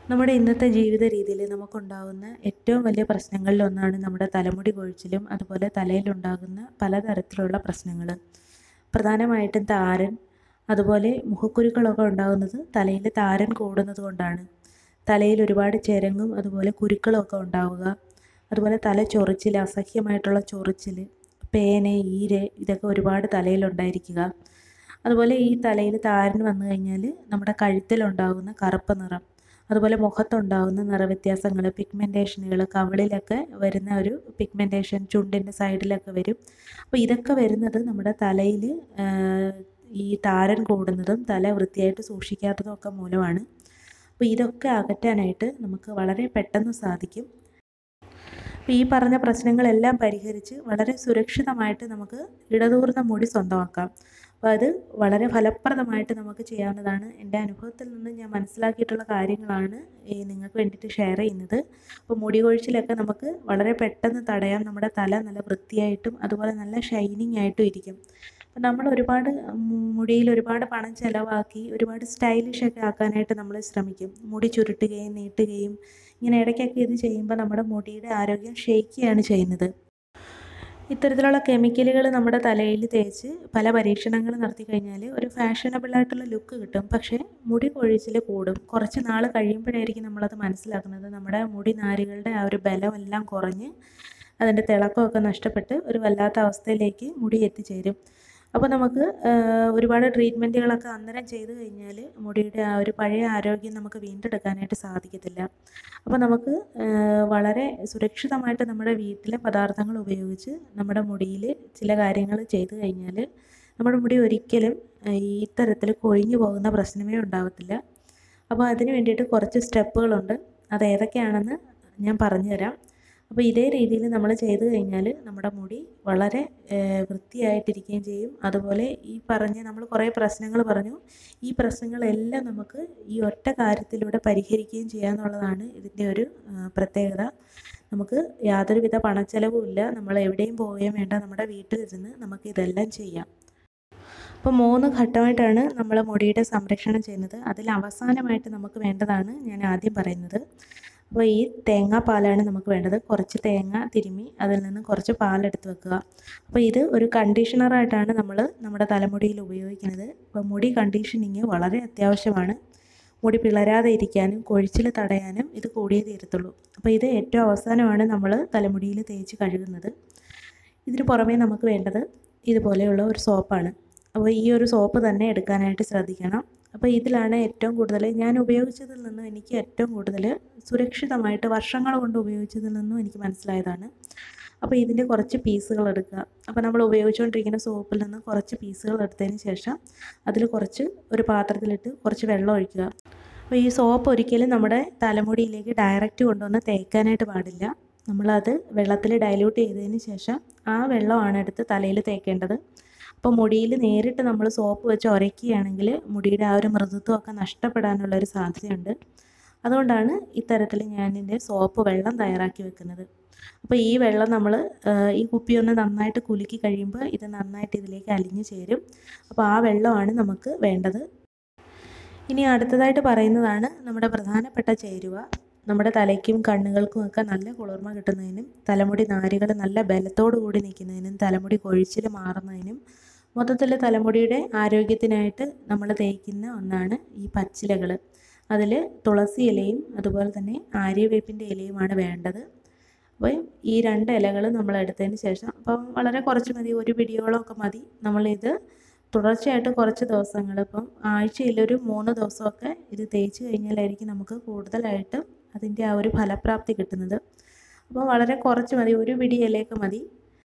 നമ്മുടെ ഇന്നത്തെ ജീവിത രീതിയിൽ നമുക്കുണ്ടാകുന്ന ഏറ്റവും വലിയ പ്രശ്നങ്ങളിലൊന്നാണ് നമ്മുടെ തലമുടി കൊഴിച്ചിലും അതുപോലെ തലയിലുണ്ടാകുന്ന പലതരത്തിലുള്ള പ്രശ്നങ്ങൾ പ്രധാനമായിട്ടും താരൻ അതുപോലെ മുഖക്കുരുക്കളൊക്കെ ഉണ്ടാകുന്നത് തലയിൽ താരൻ കൂടുന്നത് കൊണ്ടാണ് തലയിൽ ഒരുപാട് ചിരങ്ങും അതുപോലെ കുരുക്കളൊക്കെ ഉണ്ടാവുക അതുപോലെ തല ചൊറിച്ചിൽ അസഹ്യമായിട്ടുള്ള ചൊറിച്ചിൽ പേന് ഈര് ഇതൊക്കെ ഒരുപാട് തലയിലുണ്ടായിരിക്കുക അതുപോലെ ഈ തലയിൽ താരൻ വന്നു കഴിഞ്ഞാൽ നമ്മുടെ കഴുത്തിലുണ്ടാകുന്ന കറുപ്പ് നിറം അതുപോലെ മുഖത്തുണ്ടാകുന്ന നിറവ്യത്യാസങ്ങൾ പിഗ്മെൻറ്റേഷനുകൾ കവിളിലൊക്കെ വരുന്ന ഒരു പിഗ്മെൻറ്റേഷൻ ചുണ്ടിൻ്റെ സൈഡിലൊക്കെ വരും അപ്പോൾ ഇതൊക്കെ വരുന്നത് നമ്മുടെ തലയിൽ ഈ താരൻ കൂടുന്നതും തല വൃത്തിയായിട്ട് സൂക്ഷിക്കാത്തതും ഒക്കെ മൂലമാണ് അപ്പോൾ ഇതൊക്കെ അകറ്റാനായിട്ട് നമുക്ക് വളരെ പെട്ടെന്ന് സാധിക്കും അപ്പോൾ ഈ പറഞ്ഞ പ്രശ്നങ്ങളെല്ലാം പരിഹരിച്ച് വളരെ സുരക്ഷിതമായിട്ട് നമുക്ക് ഇടതൂർന്ന മുടി സ്വന്തമാക്കാം അപ്പോൾ അത് വളരെ ഫലപ്രദമായിട്ട് നമുക്ക് ചെയ്യാവുന്നതാണ് എൻ്റെ അനുഭവത്തിൽ നിന്ന് ഞാൻ മനസ്സിലാക്കിയിട്ടുള്ള കാര്യങ്ങളാണ് ഈ നിങ്ങൾക്ക് വേണ്ടിയിട്ട് ഷെയർ ചെയ്യുന്നത് അപ്പോൾ മുടി കൊഴിച്ചിലൊക്കെ നമുക്ക് വളരെ പെട്ടെന്ന് തടയാം നമ്മുടെ തല നല്ല വൃത്തിയായിട്ടും അതുപോലെ നല്ല ഷൈനിങ് ആയിട്ടും ഇരിക്കും അപ്പം നമ്മൾ ഒരുപാട് മുടിയിൽ ഒരുപാട് പണം ചിലവാക്കി ഒരുപാട് സ്റ്റൈലിഷ് ഒക്കെ ആക്കാനായിട്ട് നമ്മൾ ശ്രമിക്കും മുടി ചുരുട്ടുകയും നീട്ടുകയും ഇങ്ങനെ ഇടയ്ക്കൊക്കെ ഇത് ചെയ്യുമ്പോൾ നമ്മുടെ മുടിയുടെ ആരോഗ്യം ക്ഷയിക്കുകയാണ് ചെയ്യുന്നത് ഇത്തരത്തിലുള്ള കെമിക്കലുകൾ നമ്മുടെ തലയിൽ തേച്ച് പല പരീക്ഷണങ്ങൾ നടത്തി കഴിഞ്ഞാൽ ഒരു ഫാഷനബിൾ ആയിട്ടുള്ള ലുക്ക് കിട്ടും പക്ഷേ മുടി കൊഴിച്ചിൽ കൂടും കുറച്ച് നാൾ കഴിയുമ്പോഴായിരിക്കും നമ്മളത് മനസ്സിലാക്കുന്നത് നമ്മുടെ മുടി നാരുകളുടെ ആ ഒരു ബലമെല്ലാം കുറഞ്ഞ് അതിൻ്റെ തിളക്കമൊക്കെ നഷ്ടപ്പെട്ട് ഒരു വല്ലാത്ത അവസ്ഥയിലേക്ക് മുടി എത്തിച്ചേരും അപ്പോൾ നമുക്ക് ഒരുപാട് ട്രീറ്റ്മെൻറ്റുകളൊക്കെ അന്നേരം ചെയ്തു കഴിഞ്ഞാൽ മുടിയുടെ ആ ഒരു പഴയ ആരോഗ്യം നമുക്ക് വീണ്ടെടുക്കാനായിട്ട് സാധിക്കത്തില്ല അപ്പോൾ നമുക്ക് വളരെ സുരക്ഷിതമായിട്ട് നമ്മുടെ വീട്ടിലെ പദാർത്ഥങ്ങൾ ഉപയോഗിച്ച് നമ്മുടെ മുടിയിൽ ചില കാര്യങ്ങൾ ചെയ്തു കഴിഞ്ഞാൽ നമ്മുടെ മുടി ഒരിക്കലും ഈ ഇത്തരത്തിൽ കൊഴിഞ്ഞു പോകുന്ന പ്രശ്നമേ ഉണ്ടാകത്തില്ല അപ്പോൾ അതിന് വേണ്ടിയിട്ട് കുറച്ച് സ്റ്റെപ്പുകളുണ്ട് അത് ഏതൊക്കെയാണെന്ന് ഞാൻ പറഞ്ഞുതരാം അപ്പോൾ ഇതേ രീതിയിൽ നമ്മൾ ചെയ്തു കഴിഞ്ഞാൽ നമ്മുടെ മുടി വളരെ വൃത്തിയായിട്ടിരിക്കുകയും ചെയ്യും അതുപോലെ ഈ പറഞ്ഞ നമ്മൾ കുറേ പ്രശ്നങ്ങൾ പറഞ്ഞു ഈ പ്രശ്നങ്ങളെല്ലാം നമുക്ക് ഈ ഒറ്റ കാര്യത്തിലൂടെ പരിഹരിക്കുകയും ചെയ്യാമെന്നുള്ളതാണ് ഇതിൻ്റെ ഒരു പ്രത്യേകത നമുക്ക് യാതൊരുവിധ പണച്ചെലവും ഇല്ല നമ്മൾ എവിടെയും പോവുകയും വേണ്ട നമ്മുടെ വീട്ടിലിരുന്ന് നമുക്ക് ഇതെല്ലാം ചെയ്യാം അപ്പോൾ മൂന്ന് ഘട്ടമായിട്ടാണ് നമ്മൾ മുടിയുടെ സംരക്ഷണം ചെയ്യുന്നത് അതിൽ അവസാനമായിട്ട് നമുക്ക് വേണ്ടതാണ് ഞാൻ ആദ്യം പറയുന്നത് അപ്പോൾ ഈ തേങ്ങാപ്പാലാണ് നമുക്ക് വേണ്ടത് കുറച്ച് തേങ്ങ തിരുമ്മി അതിൽ നിന്ന് കുറച്ച് പാലെടുത്ത് വെക്കുക അപ്പോൾ ഇത് ഒരു കണ്ടീഷണറായിട്ടാണ് നമ്മൾ നമ്മുടെ തലമുടിയിൽ ഉപയോഗിക്കുന്നത് അപ്പോൾ മുടി കണ്ടീഷനിങ് വളരെ അത്യാവശ്യമാണ് മുടി പിളരാതെ ഇരിക്കാനും കൊഴിച്ചിൽ തടയാനും ഇത് കൂടിയേ തീരത്തുള്ളൂ അപ്പോൾ ഇത് ഏറ്റവും അവസാനമാണ് നമ്മൾ തലമുടിയിൽ തേച്ച് കഴുകുന്നത് ഇതിന് പുറമേ നമുക്ക് വേണ്ടത് ഇതുപോലെയുള്ള ഒരു സോപ്പാണ് അപ്പോൾ ഈ ഒരു സോപ്പ് തന്നെ എടുക്കാനായിട്ട് ശ്രദ്ധിക്കണം അപ്പോൾ ഇതിലാണ് ഏറ്റവും കൂടുതൽ ഞാൻ ഉപയോഗിച്ചതിൽ നിന്നും എനിക്ക് ഏറ്റവും കൂടുതൽ സുരക്ഷിതമായിട്ട് വർഷങ്ങൾ കൊണ്ട് ഉപയോഗിച്ചതിൽ നിന്നും എനിക്ക് മനസ്സിലായതാണ് അപ്പോൾ ഇതിൻ്റെ കുറച്ച് പീസുകൾ എടുക്കുക അപ്പോൾ നമ്മൾ ഉപയോഗിച്ചുകൊണ്ടിരിക്കുന്ന സോപ്പിൽ നിന്ന് കുറച്ച് പീസുകൾ എടുത്തതിന് ശേഷം അതിൽ കുറച്ച് ഒരു പാത്രത്തിലിട്ട് കുറച്ച് വെള്ളം ഒഴിക്കുക അപ്പോൾ ഈ സോപ്പ് ഒരിക്കലും നമ്മുടെ തലമുടിയിലേക്ക് ഡയറക്റ്റ് കൊണ്ടുവന്ന് തേക്കാനായിട്ട് പാടില്ല നമ്മളത് വെള്ളത്തിൽ ഡൈല്യൂട്ട് ചെയ്തതിന് ശേഷം ആ വെള്ളമാണ് എടുത്ത് തലയിൽ തേക്കേണ്ടത് അപ്പോൾ മുടിയിൽ നേരിട്ട് നമ്മൾ സോപ്പ് വെച്ച് ഉരയ്ക്കുകയാണെങ്കിൽ മുടിയുടെ ആ ഒരു മൃദുത്വമൊക്കെ നഷ്ടപ്പെടാനുള്ളൊരു സാധ്യതയുണ്ട് അതുകൊണ്ടാണ് ഇത്തരത്തിൽ ഞാനിൻ്റെ സോപ്പ് വെള്ളം തയ്യാറാക്കി വെക്കുന്നത് അപ്പോൾ ഈ വെള്ളം നമ്മൾ ഈ കുപ്പി ഒന്ന് നന്നായിട്ട് കുലുക്കി കഴിയുമ്പോൾ ഇത് നന്നായിട്ട് ഇതിലേക്ക് അലിഞ്ഞു ചേരും അപ്പോൾ ആ വെള്ളമാണ് നമുക്ക് വേണ്ടത് ഇനി അടുത്തതായിട്ട് പറയുന്നതാണ് നമ്മുടെ പ്രധാനപ്പെട്ട ചേരുവ നമ്മുടെ തലയ്ക്കും കണ്ണുകൾക്കും ഒക്കെ നല്ല കുളിർമ കിട്ടുന്നതിനും തലമുടി നാരുകൾ നല്ല ബലത്തോടു കൂടി നിൽക്കുന്നതിനും തലമുടി കൊഴിച്ചിൽ മാറുന്നതിനും മൊത്തത്തിൽ തലമുടിയുടെ ആരോഗ്യത്തിനായിട്ട് നമ്മൾ തേക്കുന്ന ഒന്നാണ് ഈ പച്ചിലകൾ അതിൽ തുളസി ഇലയും അതുപോലെ തന്നെ ആര്യവേപ്പിൻ്റെ ഇലയുമാണ് വേണ്ടത് അപ്പോൾ ഈ രണ്ട് ഇലകൾ നമ്മൾ എടുത്തതിന് ശേഷം അപ്പം വളരെ കുറച്ച് മതി ഒരു പിടിയോളമൊക്കെ മതി നമ്മളിത് തുടർച്ചയായിട്ട് കുറച്ച് ദിവസങ്ങൾ ഇപ്പം ആഴ്ചയിലൊരു മൂന്ന് ദിവസമൊക്കെ ഇത് തേച്ച് കഴിഞ്ഞാലായിരിക്കും നമുക്ക് കൂടുതലായിട്ട് അതിൻ്റെ ആ ഒരു ഫലപ്രാപ്തി കിട്ടുന്നത് അപ്പോൾ വളരെ കുറച്ച് മതി ഒരു പിടി ഇലയൊക്കെ മതി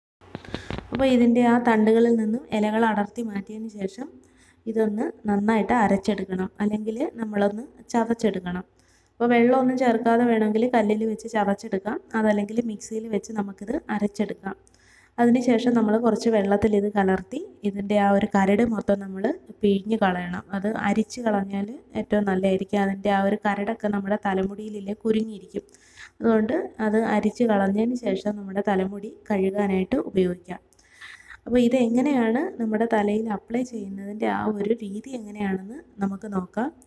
അപ്പോൾ ഇതിൻ്റെ ആ തണ്ടുകളിൽ നിന്നും ഇലകൾ അടർത്തി മാറ്റിയതിന് ശേഷം ഇതൊന്ന് നന്നായിട്ട് അരച്ചെടുക്കണം അല്ലെങ്കിൽ നമ്മളൊന്ന് ചതച്ചെടുക്കണം അപ്പോൾ വെള്ളമൊന്നും ചേർക്കാതെ വേണമെങ്കിൽ കല്ലിൽ വെച്ച് ചതച്ചെടുക്കാം അതല്ലെങ്കിൽ മിക്സിയിൽ വെച്ച് നമുക്കിത് അരച്ചെടുക്കാം അതിനുശേഷം നമ്മൾ കുറച്ച് വെള്ളത്തിൽ ഇത് കലർത്തി ഇതിൻ്റെ ആ ഒരു കരട് മൊത്തം നമ്മൾ പിഴിഞ്ഞ് കളയണം അത് അരിച്ച് കളഞ്ഞാൽ ഏറ്റവും നല്ലതായിരിക്കും അതിൻ്റെ ആ ഒരു കരടൊക്കെ നമ്മുടെ തലമുടിയിലില്ലേ കുരുങ്ങിയിരിക്കും അതുകൊണ്ട് അത് അരിച്ച് കളഞ്ഞതിന് ശേഷം നമ്മുടെ തലമുടി കഴുകാനായിട്ട് ഉപയോഗിക്കാം അപ്പോൾ ഇത് എങ്ങനെയാണ് നമ്മുടെ തലയിൽ അപ്ലൈ ചെയ്യുന്നതിൻ്റെ ആ ഒരു രീതി എങ്ങനെയാണെന്ന് നമുക്ക് നോക്കാം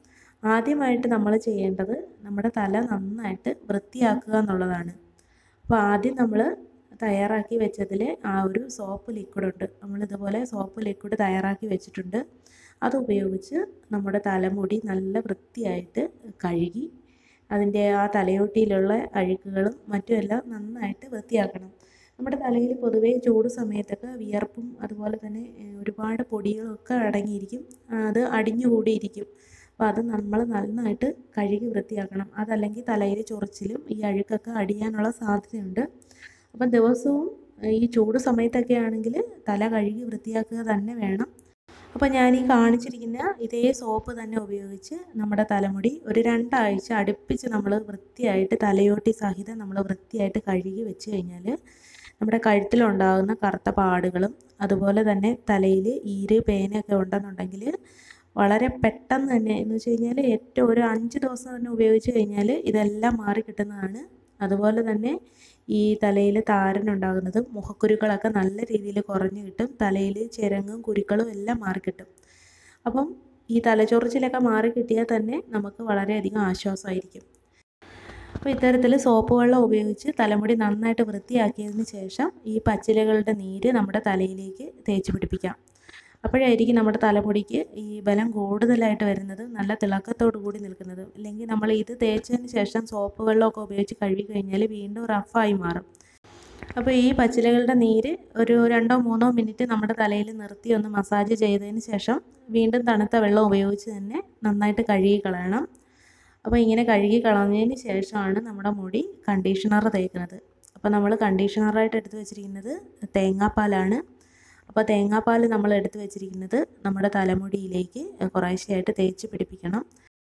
ആദ്യമായിട്ട് നമ്മൾ ചെയ്യേണ്ടത് നമ്മുടെ തല നന്നായിട്ട് വൃത്തിയാക്കുക എന്നുള്ളതാണ് അപ്പോൾ ആദ്യം നമ്മൾ തയ്യാറാക്കി വെച്ചതിൽ ആ ഒരു സോപ്പ് ലിക്വിഡ് ഉണ്ട് നമ്മളിതുപോലെ സോപ്പ് ലിക്വിഡ് തയ്യാറാക്കി വെച്ചിട്ടുണ്ട് അത് ഉപയോഗിച്ച് നമ്മുടെ തലമുടി നല്ല വൃത്തിയായിട്ട് കഴുകി അതിൻ്റെ ആ തലയോട്ടിയിലുള്ള അഴുക്കുകളും മറ്റുമെല്ലാം നന്നായിട്ട് വൃത്തിയാക്കണം നമ്മുടെ തലയിൽ പൊതുവേ ചൂട് സമയത്തൊക്കെ വിയർപ്പും അതുപോലെ തന്നെ ഒരുപാട് പൊടികളൊക്കെ അടങ്ങിയിരിക്കും അത് അടിഞ്ഞുകൂടിയിരിക്കും അപ്പോൾ അത് നമ്മൾ നന്നായിട്ട് കഴുകി വൃത്തിയാക്കണം അതല്ലെങ്കിൽ തലയിൽ ചൊറിച്ചിലും ഈ അഴുക്കൊക്കെ അടിയാനുള്ള സാധ്യതയുണ്ട് അപ്പം ദിവസവും ഈ ചൂട് സമയത്തൊക്കെ ആണെങ്കിൽ തല കഴുകി വൃത്തിയാക്കുക തന്നെ വേണം അപ്പോൾ ഞാൻ ഈ കാണിച്ചിരിക്കുന്ന ഇതേ സോപ്പ് തന്നെ ഉപയോഗിച്ച് നമ്മുടെ തലമുടി ഒരു രണ്ടാഴ്ച അടുപ്പിച്ച് നമ്മൾ വൃത്തിയായിട്ട് തലയോട്ടി സഹിതം നമ്മൾ വൃത്തിയായിട്ട് കഴുകി വെച്ച് കഴിഞ്ഞാൽ നമ്മുടെ കഴുത്തിലുണ്ടാകുന്ന കറുത്ത പാടുകളും അതുപോലെ തന്നെ തലയിൽ ഈര് പേനയൊക്കെ ഉണ്ടെന്നുണ്ടെങ്കിൽ വളരെ പെട്ടെന്ന് തന്നെ എന്ന് വെച്ച് കഴിഞ്ഞാൽ ഏറ്റവും ഒരു അഞ്ച് ദിവസം തന്നെ ഉപയോഗിച്ച് കഴിഞ്ഞാൽ ഇതെല്ലാം മാറി കിട്ടുന്നതാണ് അതുപോലെ തന്നെ ഈ തലയിൽ താരനുണ്ടാകുന്നതും മുഖക്കുരുക്കളൊക്കെ നല്ല രീതിയിൽ കുറഞ്ഞു കിട്ടും തലയിൽ ചിരങ്ങും കുരുക്കളും എല്ലാം മാറിക്കിട്ടും അപ്പം ഈ തലച്ചൊറിച്ചിലൊക്കെ മാറി കിട്ടിയാൽ തന്നെ നമുക്ക് വളരെയധികം ആശ്വാസമായിരിക്കും അപ്പോൾ ഇത്തരത്തിൽ സോപ്പ് വെള്ളം ഉപയോഗിച്ച് തലമുടി നന്നായിട്ട് വൃത്തിയാക്കിയതിന് ശേഷം ഈ പച്ചിലകളുടെ നീര് നമ്മുടെ തലയിലേക്ക് തേച്ച് പിടിപ്പിക്കാം അപ്പോഴായിരിക്കും നമ്മുടെ തലമുടിക്ക് ഈ ബലം കൂടുതലായിട്ട് വരുന്നത് നല്ല തിളക്കത്തോടു കൂടി നിൽക്കുന്നത് അല്ലെങ്കിൽ നമ്മൾ ഇത് തേച്ചതിന് ശേഷം സോപ്പ് വെള്ളമൊക്കെ ഉപയോഗിച്ച് കഴുകി കഴിഞ്ഞാൽ വീണ്ടും റഫായി മാറും അപ്പോൾ ഈ പച്ചിലകളുടെ നീര് ഒരു രണ്ടോ മൂന്നോ മിനിറ്റ് നമ്മുടെ തലയിൽ നിർത്തി ഒന്ന് മസാജ് ചെയ്തതിന് ശേഷം വീണ്ടും തണുത്ത വെള്ളം ഉപയോഗിച്ച് തന്നെ നന്നായിട്ട് കഴുകി കളയണം അപ്പോൾ ഇങ്ങനെ കഴുകി കളഞ്ഞതിന് ശേഷമാണ് നമ്മുടെ മുടി കണ്ടീഷണർ തേക്കുന്നത് അപ്പോൾ നമ്മൾ കണ്ടീഷണറായിട്ട് എടുത്ത് വെച്ചിരിക്കുന്നത് തേങ്ങാപ്പാലാണ് അപ്പോൾ തേങ്ങാപ്പാൽ നമ്മൾ എടുത്ത് വെച്ചിരിക്കുന്നത് നമ്മുടെ തലമുടിയിലേക്ക് കുറേശ്ശെയായിട്ട് തേച്ച് പിടിപ്പിക്കണം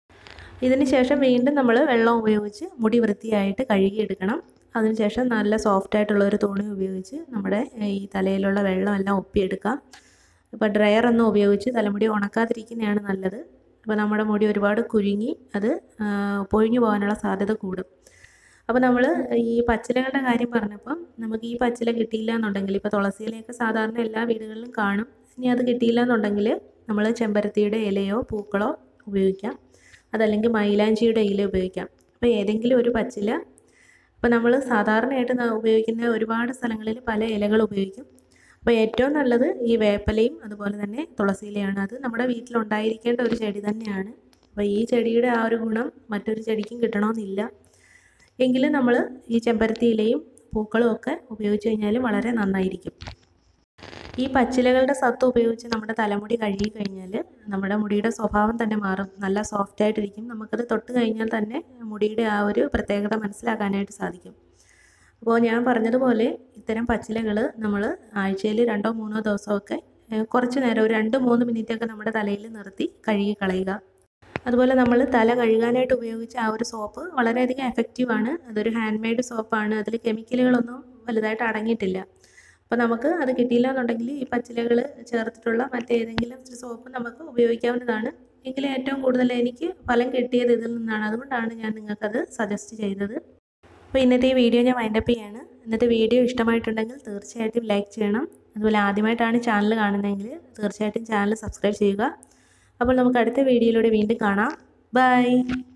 ഇതിന് ശേഷം വീണ്ടും നമ്മൾ വെള്ളം ഉപയോഗിച്ച് മുടി വൃത്തിയായിട്ട് കഴുകിയെടുക്കണം അതിനുശേഷം നല്ല സോഫ്റ്റ് ആയിട്ടുള്ള ഒരു തുണി ഉപയോഗിച്ച് നമ്മുടെ ഈ തലയിലുള്ള വെള്ളമെല്ലാം ഒപ്പിയെടുക്കാം ഇപ്പോൾ ഡ്രയർ ഒന്നും ഉപയോഗിച്ച് തലമുടി ഉണക്കാതിരിക്കുന്നതാണ് നല്ലത് അപ്പോൾ നമ്മുടെ മുടി ഒരുപാട് കുരുങ്ങി അത് പൊഴിഞ്ഞു പോകാനുള്ള സാധ്യത കൂടും അപ്പോൾ നമ്മൾ ഈ പച്ചിലകളുടെ കാര്യം പറഞ്ഞപ്പം നമുക്ക് ഈ പച്ചില കിട്ടിയില്ല എന്നുണ്ടെങ്കിൽ ഇപ്പോൾ തുളസിയിലയൊക്കെ സാധാരണ എല്ലാ വീടുകളിലും കാണും ഇനി അത് കിട്ടിയില്ല എന്നുണ്ടെങ്കിൽ നമ്മൾ ചെമ്പരത്തിയുടെ ഇലയോ പൂക്കളോ ഉപയോഗിക്കാം അതല്ലെങ്കിൽ മൈലാഞ്ചിയുടെ ഇല ഉപയോഗിക്കാം അപ്പോൾ ഏതെങ്കിലും ഒരു പച്ചില അപ്പോൾ നമ്മൾ സാധാരണയായിട്ട് ഉപയോഗിക്കുന്ന ഒരുപാട് സ്ഥലങ്ങളിൽ പല ഇലകൾ ഉപയോഗിക്കും അപ്പോൾ ഏറ്റവും നല്ലത് ഈ വേപ്പലയും അതുപോലെ തന്നെ തുളസിയിലയാണ് അത് നമ്മുടെ വീട്ടിലുണ്ടായിരിക്കേണ്ട ഒരു ചെടി തന്നെയാണ് അപ്പോൾ ഈ ചെടിയുടെ ആ ഒരു ഗുണം മറ്റൊരു ചെടിക്കും കിട്ടണമെന്നില്ല എങ്കിലും നമ്മൾ ഈ ചെമ്പരത്തി ഇലയും പൂക്കളും ഒക്കെ ഉപയോഗിച്ച് കഴിഞ്ഞാൽ വളരെ നന്നായിരിക്കും ഈ പച്ചിലകളുടെ സത്ത് ഉപയോഗിച്ച് നമ്മുടെ തലമുടി കഴുകി കഴിഞ്ഞാൽ നമ്മുടെ മുടിയുടെ സ്വഭാവം തന്നെ മാറും നല്ല സോഫ്റ്റ് ആയിട്ടിരിക്കും നമുക്കത് തൊട്ട് കഴിഞ്ഞാൽ തന്നെ മുടിയുടെ ആ ഒരു പ്രത്യേകത മനസ്സിലാക്കാനായിട്ട് സാധിക്കും അപ്പോൾ ഞാൻ പറഞ്ഞതുപോലെ ഇത്തരം പച്ചിലകൾ നമ്മൾ ആഴ്ചയിൽ രണ്ടോ മൂന്നോ ദിവസമൊക്കെ കുറച്ച് നേരം ഒരു രണ്ട് മൂന്ന് മിനിറ്റൊക്കെ നമ്മുടെ തലയിൽ നിർത്തി കഴുകി കളയുക അതുപോലെ നമ്മൾ തല കഴുകാനായിട്ട് ഉപയോഗിച്ച ആ ഒരു സോപ്പ് വളരെയധികം എഫക്റ്റീവാണ് അതൊരു ഹാൻഡ് മെയ്ഡ് സോപ്പാണ് അതിൽ കെമിക്കലുകളൊന്നും വലുതായിട്ട് അടങ്ങിയിട്ടില്ല അപ്പോൾ നമുക്ക് അത് കിട്ടിയില്ല എന്നുണ്ടെങ്കിൽ ഈ പച്ചിലകൾ ചേർത്തിട്ടുള്ള മറ്റേതെങ്കിലും ഒരു സോപ്പ് നമുക്ക് ഉപയോഗിക്കാവുന്നതാണ് എങ്കിലും ഏറ്റവും കൂടുതൽ എനിക്ക് ഫലം കിട്ടിയത് ഇതിൽ നിന്നാണ് അതുകൊണ്ടാണ് ഞാൻ നിങ്ങൾക്കത് സജസ്റ്റ് ചെയ്തത് അപ്പോൾ ഇന്നത്തെ ഈ വീഡിയോ ഞാൻ വൈൻഡപ്പ് ചെയ്യാണ് ഇന്നത്തെ വീഡിയോ ഇഷ്ടമായിട്ടുണ്ടെങ്കിൽ തീർച്ചയായിട്ടും ലൈക്ക് ചെയ്യണം അതുപോലെ ആദ്യമായിട്ടാണ് ചാനൽ കാണുന്നതെങ്കിൽ തീർച്ചയായിട്ടും ചാനൽ സബ്സ്ക്രൈബ് ചെയ്യുക അപ്പോൾ നമുക്ക് അടുത്ത വീഡിയോയിലൂടെ വീണ്ടും കാണാം ബൈ